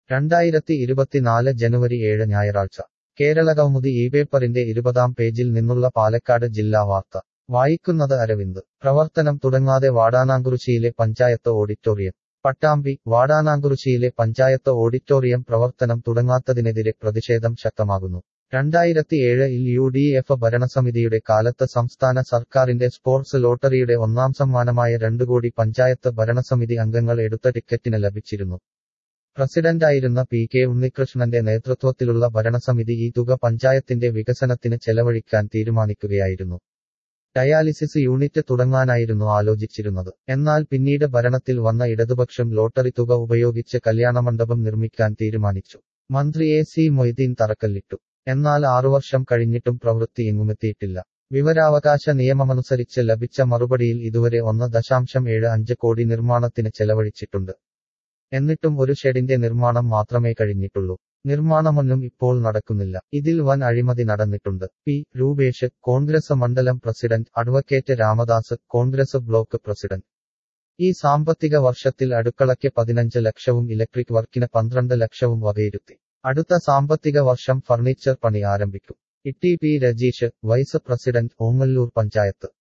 രണ്ടായിരത്തി ഇരുപത്തിനാല് ജനുവരി ഏഴ് ഞായറാഴ്ച കേരളകൗമുദി ഈ പേപ്പറിന്റെ ഇരുപതാം പേജിൽ നിന്നുള്ള പാലക്കാട് ജില്ലാ വാർത്ത വായിക്കുന്നത് അരവിന്ദ് പ്രവർത്തനം തുടങ്ങാതെ വാടാനാങ്കുറിശ്ശിയിലെ പഞ്ചായത്ത് ഓഡിറ്റോറിയം പട്ടാമ്പി വാടാനാങ്കുറിശ്ശിയിലെ പഞ്ചായത്ത് ഓഡിറ്റോറിയം പ്രവർത്തനം തുടങ്ങാത്തതിനെതിരെ പ്രതിഷേധം ശക്തമാകുന്നു രണ്ടായിരത്തിയേഴിൽ യു ഡി എഫ് ഭരണസമിതിയുടെ കാലത്ത് സംസ്ഥാന സർക്കാരിന്റെ സ്പോർട്സ് ലോട്ടറിയുടെ ഒന്നാം സമ്മാനമായ രണ്ടു കോടി പഞ്ചായത്ത് ഭരണസമിതി അംഗങ്ങൾ എടുത്ത ടിക്കറ്റിന് ലഭിച്ചിരുന്നു പ്രസിഡന്റായിരുന്ന പി കെ ഉണ്ണികൃഷ്ണന്റെ നേതൃത്വത്തിലുള്ള ഭരണസമിതി ഈ തുക പഞ്ചായത്തിന്റെ വികസനത്തിന് ചെലവഴിക്കാൻ തീരുമാനിക്കുകയായിരുന്നു ഡയാലിസിസ് യൂണിറ്റ് തുടങ്ങാനായിരുന്നു ആലോചിച്ചിരുന്നത് എന്നാൽ പിന്നീട് ഭരണത്തിൽ വന്ന ഇടതുപക്ഷം ലോട്ടറി തുക ഉപയോഗിച്ച് കല്യാണമണ്ഡപം നിർമ്മിക്കാൻ തീരുമാനിച്ചു മന്ത്രി എ സി മൊയ്തീൻ തറക്കല്ലിട്ടു എന്നാൽ ആറുവർഷം കഴിഞ്ഞിട്ടും പ്രവൃത്തി എങ്ങുമെത്തിയിട്ടില്ല വിവരാവകാശ നിയമമനുസരിച്ച് ലഭിച്ച മറുപടിയിൽ ഇതുവരെ ഒന്ന് ദശാംശം ഏഴ് അഞ്ച് കോടി നിർമ്മാണത്തിന് ചെലവഴിച്ചിട്ടുണ്ട് എന്നിട്ടും ഒരു ഷെഡിന്റെ നിർമ്മാണം മാത്രമേ കഴിഞ്ഞിട്ടുള്ളൂ നിർമ്മാണമൊന്നും ഇപ്പോൾ നടക്കുന്നില്ല ഇതിൽ വൻ അഴിമതി നടന്നിട്ടുണ്ട് പി രൂപേഷ് കോൺഗ്രസ് മണ്ഡലം president advocate Ramadas Congress block president ഈ സാമ്പത്തിക വർഷത്തിൽ അടുക്കളയ്ക്ക് പതിനഞ്ച് ലക്ഷവും ഇലക്ട്രിക് വർക്കിന് പന്ത്രണ്ട് ലക്ഷവും വകയിരുത്തി അടുത്ത സാമ്പത്തിക വർഷം ഫർണിച്ചർ പണി ആരംഭിക്കും E T P Rajeesh vice president Ongallur panchayat